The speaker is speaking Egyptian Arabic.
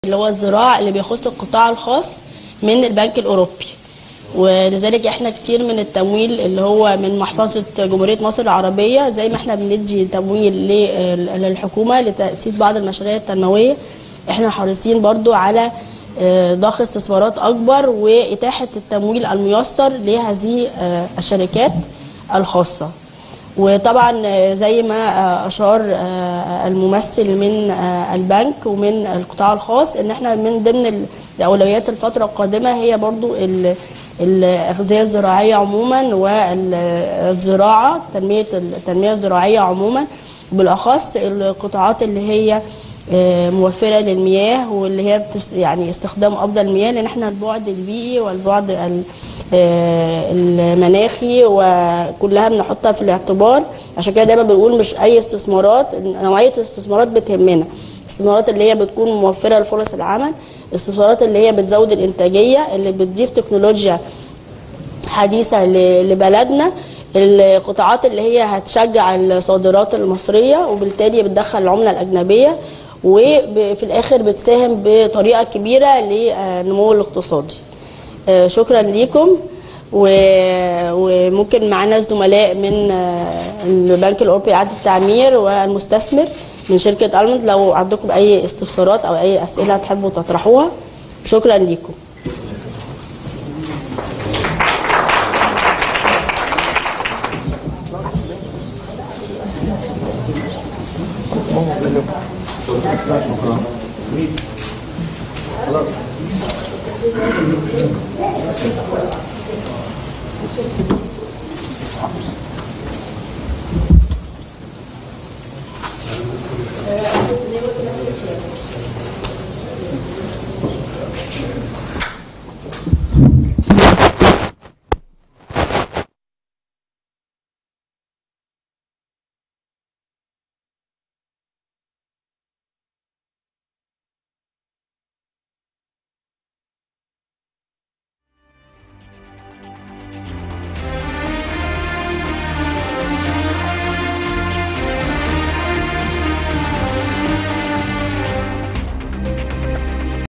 اللي هو الزراع اللي بيخص القطاع الخاص من البنك الأوروبي ولذلك احنا كتير من التمويل اللي هو من محفظة جمهورية مصر العربية زي ما احنا بندي تمويل لل- للحكومة لتأسيس بعض المشاريع التنموية احنا حريصين برضو على آه، ضخ استثمارات أكبر وإتاحة التمويل الميسر لهذه آه، الشركات الخاصة وطبعا آه، زي ما آه، اشار آه، الممثل من آه، البنك ومن القطاع الخاص ان احنا من ضمن ال- الاولويات الفتره القادمه هي برضو ال- الاغذيه الزراعيه عموما والزراعه تنميه التنميه الزراعيه عموما بالاخص القطاعات اللي هي آه، موفره للمياه واللي هي بتس يعني استخدام افضل المياه لان احنا البعد البيئي والبعد ال- آه، المناخي وكلها بنحطها في الاعتبار عشان كده دايما بنقول مش اي استثمارات نوعيه الاستثمارات بتهمنا الاستثمارات اللي هي بتكون موفره لفرص العمل الاستثمارات اللي هي بتزود الانتاجيه اللي بتضيف تكنولوجيا حديثه ل- لبلدنا القطاعات اللي هي هتشجع الصادرات المصريه وبالتالي بتدخل العمله الاجنبيه وفي الاخر بتساهم بطريقه كبيره للنمو الاقتصادي آه، شكرا ليكم و- وممكن معانا زملاء من آه، البنك الاوروبي اعاده التعمير والمستثمر من شركه المنت لو عندكم اي استفسارات او اي اسئله تحبوا تطرحوها شكرا ليكم